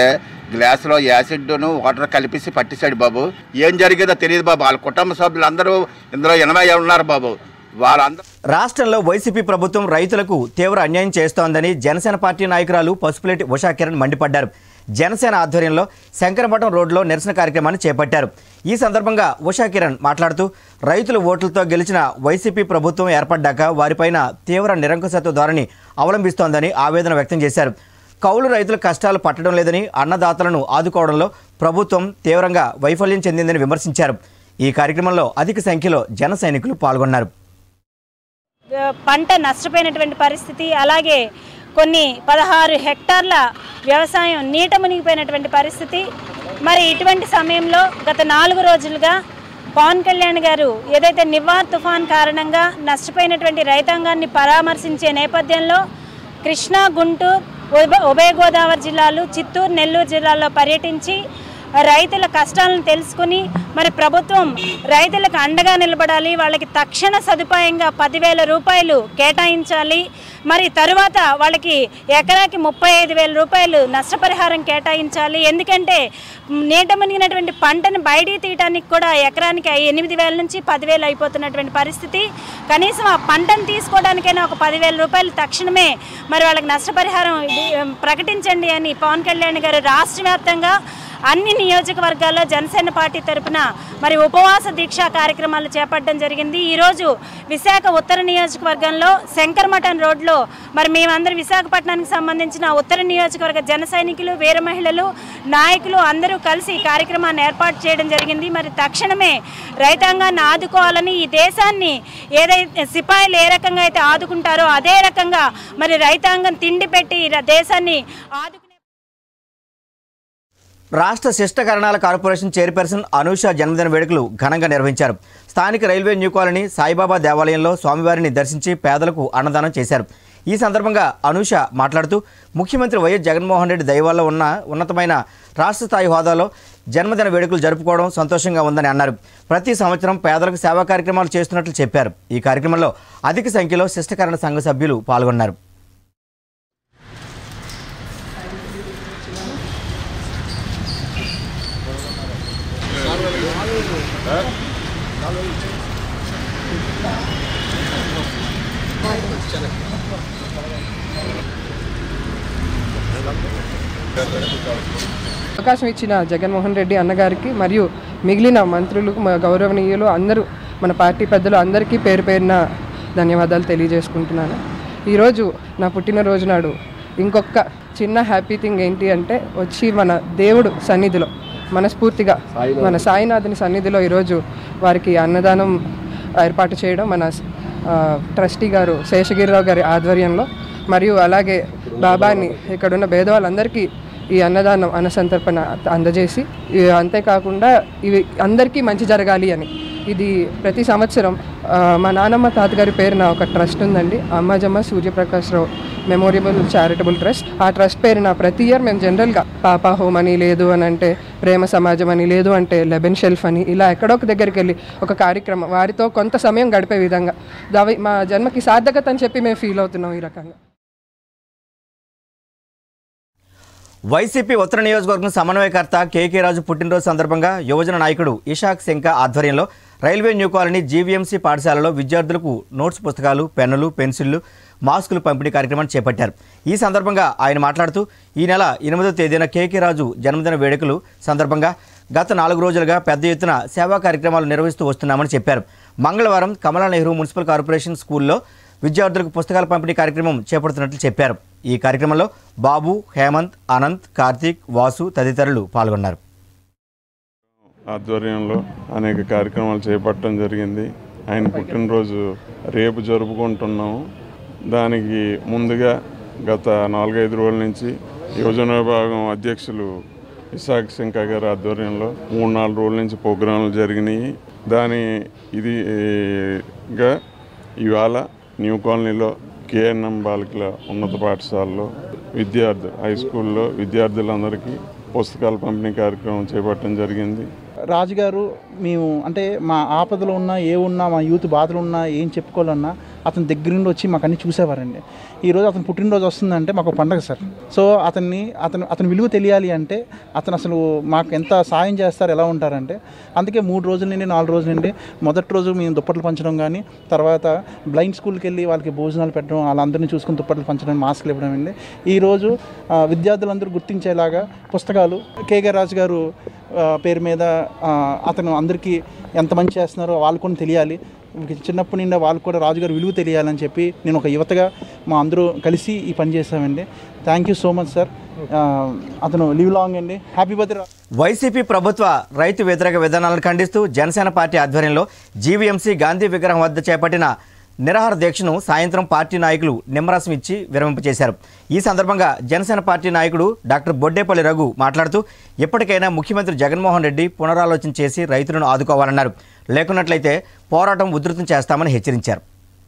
గ్లాసులో యాసిడ్ను వాటర్ కలిపేసి పట్టేశాడు బాబు ఏం జరిగేదో తెలియదు బాబు వాళ్ళ కుటుంబ సభ్యులందరూ ఇందులో ఎనభై ఉన్నారు బాబు వాళ్ళందరూ రాష్ట్రంలో వైసీపీ ప్రభుత్వం రైతులకు తీవ్ర అన్యాయం చేస్తోందని జనసేన పార్టీ నాయకురాలు పసుపులేటి ఉషా కిరణ్ మండిపడ్డారు జనసేన ఆధ్వర్యంలో శంకరమఠం రోడ్లో నిరసన కార్యక్రమాన్ని చేపట్టారు ఈ సందర్భంగా ఉషా కిరణ్ మాట్లాడుతూ రైతుల ఓట్లతో గెలిచిన వైసీపీ ప్రభుత్వం ఏర్పడ్డాక వారిపైన తీవ్ర నిరంకుశత్వ ధోరణి అవలంబిస్తోందని ఆవేదన వ్యక్తం చేశారు కౌలు రైతుల కష్టాలు పట్టడం లేదని అన్నదాతలను ఆదుకోవడంలో ప్రభుత్వం తీవ్రంగా వైఫల్యం చెందిందని విమర్శించారు ఈ కార్యక్రమంలో అధిక సంఖ్యలో జన సైనికులు పాల్గొన్నారు పంట నష్టపోయినటువంటి పరిస్థితి అలాగే కొన్ని పదహారు హెక్టార్ల వ్యవసాయం నీట మునిగిపోయినటువంటి పరిస్థితి మరి ఇటువంటి సమయంలో గత నాలుగు రోజులుగా పవన్ కళ్యాణ్ గారు ఏదైతే నివార్ తుఫాన్ కారణంగా నష్టపోయినటువంటి రైతాంగాన్ని పరామర్శించే నేపథ్యంలో కృష్ణా గుంటూరు ఉభయ ఉభయ గోదావరి జిల్లాలు చిత్తూరు నెల్లూరు జిల్లాల్లో పర్యటించి రైతుల కష్టాలను తెలుసుకుని మరి ప్రభుత్వం రైతులకు అండగా నిలబడాలి వాళ్ళకి తక్షణ సదుపాయంగా పదివేల రూపాయలు కేటాయించాలి మరి తరువాత వాళ్ళకి ఎకరాకి ముప్పై ఐదు వేల రూపాయలు నష్టపరిహారం కేటాయించాలి ఎందుకంటే నీట మునిగినటువంటి పంటను బయటికి తీయడానికి కూడా ఎకరానికి ఎనిమిది వేల నుంచి పదివేలు అయిపోతున్నటువంటి పరిస్థితి కనీసం ఆ పంటను తీసుకోవడానికైనా ఒక పదివేల రూపాయలు తక్షణమే మరి వాళ్ళకి నష్టపరిహారం ఇది, ప్రకటించండి అని పవన్ కళ్యాణ్ గారు రాష్ట్ర వ్యాప్తంగా అన్ని నియోజకవర్గాల్లో జనసేన పార్టీ తరపున మరి ఉపవాస దీక్షా కార్యక్రమాలు చేపట్టడం జరిగింది ఈరోజు విశాఖ ఉత్తర నియోజకవర్గంలో శంకరమఠం రోడ్లో మరి మేమందరం విశాఖపట్నానికి సంబంధించిన ఉత్తర నియోజకవర్గ జన సైనికులు వీర మహిళలు నాయకులు అందరూ కలిసి ఈ కార్యక్రమాన్ని ఏర్పాటు చేయడం జరిగింది మరి తక్షణమే రైతాంగాన్ని ఆదుకోవాలని ఈ దేశాన్ని ఏదైతే సిపాయిలు ఏ రకంగా అయితే ఆదుకుంటారో అదే రకంగా మరి రైతాంగం తిండి పెట్టి ఈ దేశాన్ని ఆదు రాష్ట్ర శిష్టకరణాల కార్పొరేషన్ చైర్పర్సన్ అనూష జన్మదిన వేడుకలు ఘనంగా నిర్వహించారు స్థానిక రైల్వే న్యూ కాలనీ సాయిబాబా దేవాలయంలో స్వామివారిని దర్శించి పేదలకు అన్నదానం చేశారు ఈ సందర్భంగా అనూష మాట్లాడుతూ ముఖ్యమంత్రి వైఎస్ జగన్మోహన్ రెడ్డి దయవల్ల ఉన్న ఉన్నతమైన రాష్ట్ర స్థాయి హోదాలో జన్మదిన వేడుకలు జరుపుకోవడం సంతోషంగా ఉందని అన్నారు ప్రతి సంవత్సరం పేదలకు సేవా కార్యక్రమాలు చేస్తున్నట్లు చెప్పారు ఈ కార్యక్రమంలో అధిక సంఖ్యలో శిష్టకరణ సంఘ సభ్యులు పాల్గొన్నారు అవకాశం ఇచ్చిన జగన్మోహన్ రెడ్డి అన్నగారికి మరియు మిగిలిన మంత్రులు మ- గౌరవనీయులు అందరూ మన పార్టీ పెద్దలు అందరికీ పేరు పేరున ధన్యవాదాలు తెలియజేసుకుంటున్నాను ఈరోజు నా పుట్టినరోజు నాడు ఇంకొక చిన్న హ్యాపీ థింగ్ ఏంటి అంటే వచ్చి మన దేవుడు సన్నిధిలో మనస్ఫూర్తిగా మన సాయినాథుని సన్నిధిలో ఈరోజు వారికి అన్నదానం ఏర్పాటు చేయడం మన ఆ, ట్రస్టీ గారు శేషగిరిరావు గారి ఆధ్వర్యంలో మరియు అలాగే బాబాని ఇక్కడున్న భేదవాళ్ళందరికీ ఈ అన్నదానం అన్నసంతర్పణ అందజేసి ఈ అంతేకాకుండా ఇవి అందరికీ మంచి జరగాలి అని ఇది ప్రతి సంవత్సరం ఆ, మా నాన్నమ్మ తాతగారి పేరున ఒక ట్రస్ట్ ఉందండి Ammajamma Suryaprakashrao memorable charitable trust ఆ ట్రస్ట్ పేరున ప్రతి ఇయర్ మేము జనరల్గా పాపా హోమ్ అని లేదు అని అంటే ప్రేమ సమాజం అని లేదు అంటే లెబెన్ షెల్ఫ్ అని ఇలా ఎక్కడో ఒక దగ్గరికి వెళ్ళి ఒక కార్యక్రమం వారితో కొంత సమయం గడిపే విధంగా దవి మా జన్మకి సార్థకత అని చెప్పి మేము ఫీల్ అవుతున్నాం ఈ రకంగా వైసీపీ ఉత్తర నియోజకవర్గం సమన్వయకర్త కేకే రాజు పుట్టినరోజు సందర్భంగా యువజన నాయకుడు ఇషాక్ శంక ఆధ్వర్యంలో రైల్వే న్యూ కాలనీ జీవీఎంసీ పాఠశాలలో విద్యార్థులకు నోట్స్ పుస్తకాలు పెన్నులు పెన్సిళ్లు మాస్కులు పంపిణీ కార్యక్రమాన్ని చేపట్టారు ఈ సందర్భంగా ఆయన మాట్లాడుతూ ఈ నెల ఎనిమిదో తేదీన కేకే రాజు జన్మదిన వేడుకలు సందర్భంగా గత నాలుగు రోజులుగా పెద్ద ఎత్తున సేవా కార్యక్రమాలు నిర్వహిస్తూ వస్తున్నామని చెప్పారు మంగళవారం కమలా నెహ్రూ మున్సిపల్ కార్పొరేషన్ స్కూల్లో విద్యార్థులకు పుస్తకాల పంపిణీ కార్యక్రమం చేపడుతున్నట్లు చెప్పారు ఈ కార్యక్రమంలో బాబు హేమంత్ అనంత్ కార్తీక్ వాసు తదితరులు పాల్గొన్నారు ఆధ్వర్యంలో అనేక కార్యక్రమాలు చేపట్టడం జరిగింది ఆయన పుట్టినరోజు రేపు జరుపుకుంటున్నాము దానికి ముందుగా గత నాలుగైదు రోజుల నుంచి యువజన విభాగం అధ్యక్షులు ఇసాక్ సింకా గారి ఆధ్వర్యంలో మూడు నాలుగు రోజుల నుంచి ప్రోగ్రాంలు జరిగినాయి దాని ఇదిగా ఇవాళ న్యూ కాలనీలో కేఎన్ఎం బాలికల ఉన్నత పాఠశాలలో విద్యార్థి హై స్కూల్లో విద్యార్థులందరికీ పుస్తకాల పంపిణీ కార్యక్రమం చేపట్టడం జరిగింది రాజుగారు మేము అంటే మా ఆపదలో ఉన్నా ఏ ఉన్నా మా యూత్ బాధలు ఉన్నా ఏం చెప్పుకోవాలన్నా అతని దగ్గర నుండి వచ్చి మాకు అన్ని చూసేవారండి ఈరోజు అతను పుట్టినరోజు వస్తుందంటే మాకు ఒక పండగ సార్ సో అతన్ని అతను అతని విలువ తెలియాలి అంటే అతను అసలు మాకు ఎంత సాయం చేస్తారు ఎలా ఉంటారంటే అందుకే మూడు రోజుల నుండి నాలుగు రోజుల నుండి మొదటి రోజు మేము దుప్పట్లు పంచడం కానీ తర్వాత బ్లైండ్ స్కూల్కి వెళ్ళి వాళ్ళకి భోజనాలు పెట్టడం వాళ్ళందరినీ చూసుకుని దుప్పట్లు పంచడం మాస్క్లు ఇవ్వడం అండి ఈరోజు ఆ, విద్యార్థులందరూ గుర్తించేలాగా పుస్తకాలు కేకే రాజు గారు ఆ, పేరు మీద ఆ, అతను అందరికీ ఎంత మంచి చేస్తున్నారో వాళ్ళు కూడా తెలియాలి చిన్నప్పటి నుండి వాళ్ళు కూడా రాజుగారు విలువ తెలియాలని చెప్పి నేను ఒక యువతగా మా అందరూ కలిసి ఈ పని చేశామండి thank you so much sir అతను లివ్ లాంగ్ అండి హ్యాపీ బర్త్డే వైసీపీ ప్రభుత్వ రైతు వ్యతిరేక విధానాలను ఖండిస్తూ జనసేన పార్టీ ఆధ్వర్యంలో జీవీఎంసీ గాంధీ విగ్రహం వద్ద చేపట్టిన నిరాహార దీక్షను సాయంత్రం పార్టీ నాయకులు నిమ్మరసం ఇచ్చి విరమింపచేశారు ఈ సందర్భంగా జనసేన పార్టీ నాయకుడు డాక్టర్ బొడ్డేపల్లి రఘు మాట్లాడుతూ ఇప్పటికైనా ముఖ్యమంత్రి జగన్మోహన్ రెడ్డి పునరాలోచన చేసి రైతులను ఆదుకోవాలన్నారు లేకున్నట్లయితే పోరాటం ఉధృతం చేస్తామని హెచ్చరించారు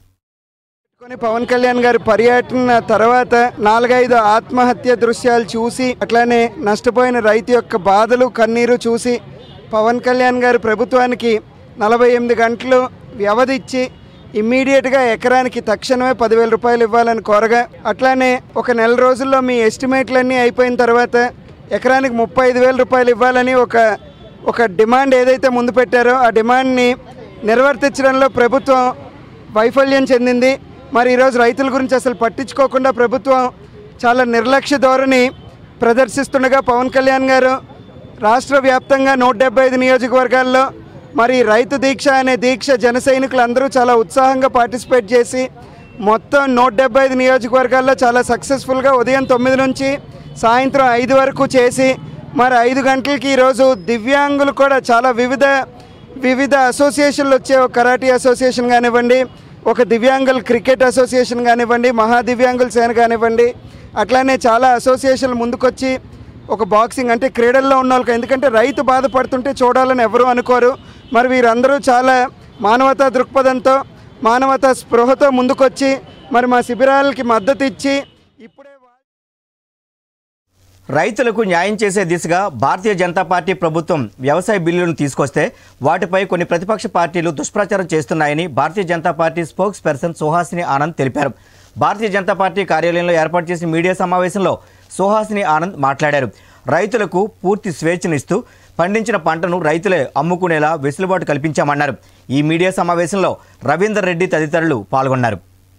కొని పవన్ కళ్యాణ్ గారి పర్యటన తర్వాత నాలుగైదు ఆత్మహత్య దృశ్యాలు చూసి అట్లానే నష్టపోయిన రైతు యొక్క బాధలు కన్నీరు చూసి పవన్ కళ్యాణ్ గారి ప్రభుత్వానికి నలభై ఎనిమిది గంటలు వ్యవధి ఇచ్చి ఇమ్మీడియట్గా ఎకరానికి తక్షణమే పదివేల రూపాయలు ఇవ్వాలని కోరగా అట్లానే ఒక నెల రోజుల్లో మీ ఎస్టిమేట్లన్నీ అయిపోయిన తర్వాత ఎకరానికి ముప్పై ఐదు వేల రూపాయలు ఇవ్వాలని ఒక ఒక డిమాండ్ ఏదైతే ముందు పెట్టారో ఆ డిమాండ్ని నిర్వర్తించడంలో ప్రభుత్వం వైఫల్యం చెందింది మరి ఈరోజు రైతుల గురించి అసలు పట్టించుకోకుండా ప్రభుత్వం చాలా నిర్లక్ష్య ధోరణి ప్రదర్శిస్తుండగా పవన్ కళ్యాణ్ గారు రాష్ట్ర వ్యాప్తంగా నూట డెబ్బై ఐదు నియోజకవర్గాల్లో మరి రైతు దీక్ష అనే దీక్ష జన సైనికులు అందరూ చాలా ఉత్సాహంగా పార్టిసిపేట్ చేసి మొత్తం నూట డెబ్బై ఐదు నియోజకవర్గాల్లో చాలా సక్సెస్ఫుల్గా ఉదయం తొమ్మిది నుంచి సాయంత్రం ఐదు వరకు చేసి మరి ఐదు గంటలకి ఈరోజు దివ్యాంగులు కూడా చాలా వివిధ వివిధ అసోసియేషన్లు వచ్చే ఒక కరాటీ అసోసియేషన్ కానివ్వండి ఒక దివ్యాంగుల క్రికెట్ అసోసియేషన్ కానివ్వండి మహా దివ్యాంగుల సేన కానివ్వండి అట్లానే చాలా అసోసియేషన్లు ముందుకొచ్చి ఒక బాక్సింగ్ అంటే క్రీడల్లో ఉన్న వాళ్ళకి ఎందుకంటే రైతు బాధపడుతుంటే చూడాలని ఎవరు అనుకోరు మరి వీరందరూ చాలా మానవతా దృక్పథంతో మానవతా స్పృహతో ముందుకొచ్చి మరి మా శిబిరాలకి మద్దతు ఇచ్చి రైతులకు న్యాయం చేసే దిశగా భారతీయ జనతా పార్టీ ప్రభుత్వం వ్యవసాయ బిల్లులను తీసుకొస్తే వాటిపై కొన్ని ప్రతిపక్ష పార్టీలు దుష్ప్రచారం చేస్తున్నాయని Bharatiya Janata party spokesperson Suhasini Anand తెలిపారు భారతీయ జనతా పార్టీ కార్యాలయంలో ఏర్పాటు చేసిన మీడియా సమావేశంలో సుహాసిని ఆనంద్ మాట్లాడారు రైతులకు పూర్తి స్వేచ్ఛనిస్తూ పండించిన పంటను రైతులే అమ్ముకునేలా వెసులుబాటు కల్పించామన్నారు ఈ మీడియా సమావేశంలో రవీందర్ రెడ్డి తదితరులు పాల్గొన్నారు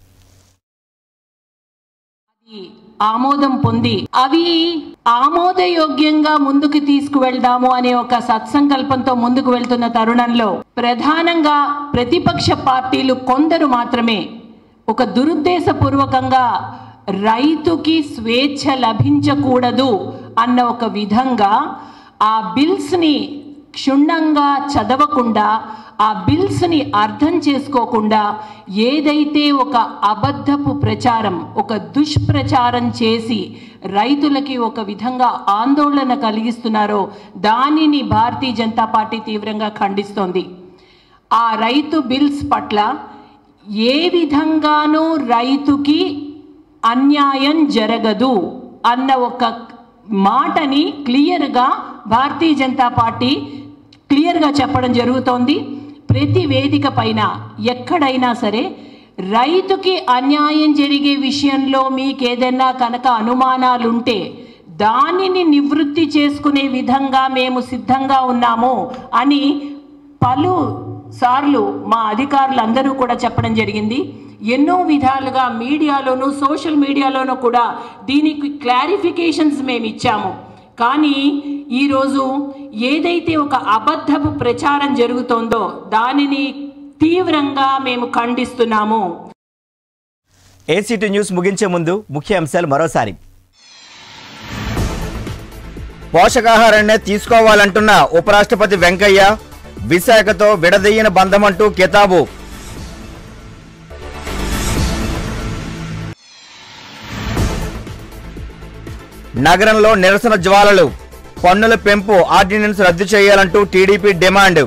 ఆమోదం పొంది అవి ఆమోదయోగ్యంగా ముందుకు తీసుకువెళ్దాము అనే ఒక సత్సంకల్పంతో ముందుకు వెళ్తున్న తరుణంలో ప్రధానంగా ప్రతిపక్ష పార్టీలు కొందరు మాత్రమే ఒక దురుద్దేశపూర్వకంగా రైతుకి స్వేచ్ఛ లభించకూడదు అన్న ఒక విధంగా ఆ బిల్స్ని క్షుణ్ణంగా చదవకుండా ఆ బిల్స్ని అర్థం చేసుకోకుండా ఏదైతే ఒక అబద్ధపు ప్రచారం ఒక దుష్ప్రచారం చేసి రైతులకి ఒక విధంగా ఆందోళన కలిగిస్తున్నారో దానిని భారతీయ జనతా పార్టీ తీవ్రంగా ఖండిస్తోంది ఆ రైతు బిల్స్ పట్ల ఏ విధంగానూ రైతుకి అన్యాయం జరగదు అన్న ఒక మాటని క్లియర్గా భారతీయ జనతా పార్టీ క్లియర్గా చెప్పడం జరుగుతోంది ప్రతి వేదిక పైన ఎక్కడైనా సరే రైతుకి అన్యాయం జరిగే విషయంలో మీకు ఏదైనా కనుక అనుమానాలుంటే దానిని నివృత్తి చేసుకునే విధంగా మేము సిద్ధంగా ఉన్నాము అని పలు సార్లు మా అధికారులందరూ కూడా చెప్పడం జరిగింది ఎన్నో విధాలుగా మీడియాలోను సోషల్ మీడియాలోనూ కూడా దీనికి క్లారిఫికేషన్స్ మేము ఇచ్చాము కానీ ఈరోజు ఏదైతే ఒక అబద్ధపు ప్రచారం జరుగుతోందో దానిని తీవ్రంగా మేము ఖండిస్తున్నాము ఏసీటీ న్యూస్ ముగించే ముందు ముఖ్య అంశాలు మరోసారి పోషకాహారాన్నే తీసుకోవాలంటున్న ఉపరాష్ట్రపతి వెంకయ్య విశాఖతో విడదీయన బంధమంటూ కితాబు నగరంలో నిరసన జ్వాలలు పన్నుల పెంపు ఆర్డినెన్స్ రద్దు చేయాలంటూ టీడీపీ డిమాండ్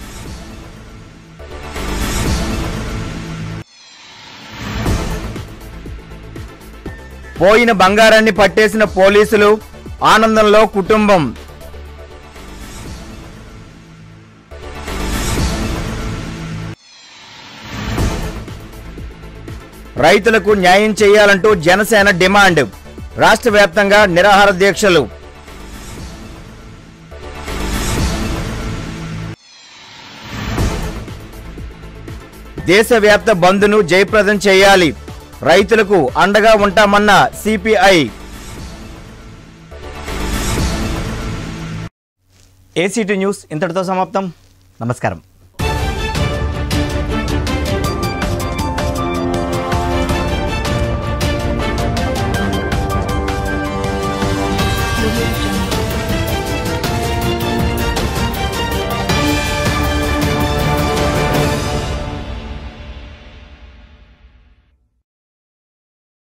పోయిన బంగారాన్ని పట్టేసిన పోలీసులు ఆనందంలో కుటుంబం రైతులకు న్యాయం చేయాలంటూ జనసేన డిమాండ్ రాష్ట్ర వ్యాప్తంగా నిరాహార దీక్షలు దేశవ్యాప్త బంద్ను జయప్రదం చేయాలి రైతులకు అండగా ఉంటామన్న సిపిఐ ఏసీటీ న్యూస్ ఇంతటితో సమాప్తం నమస్కారం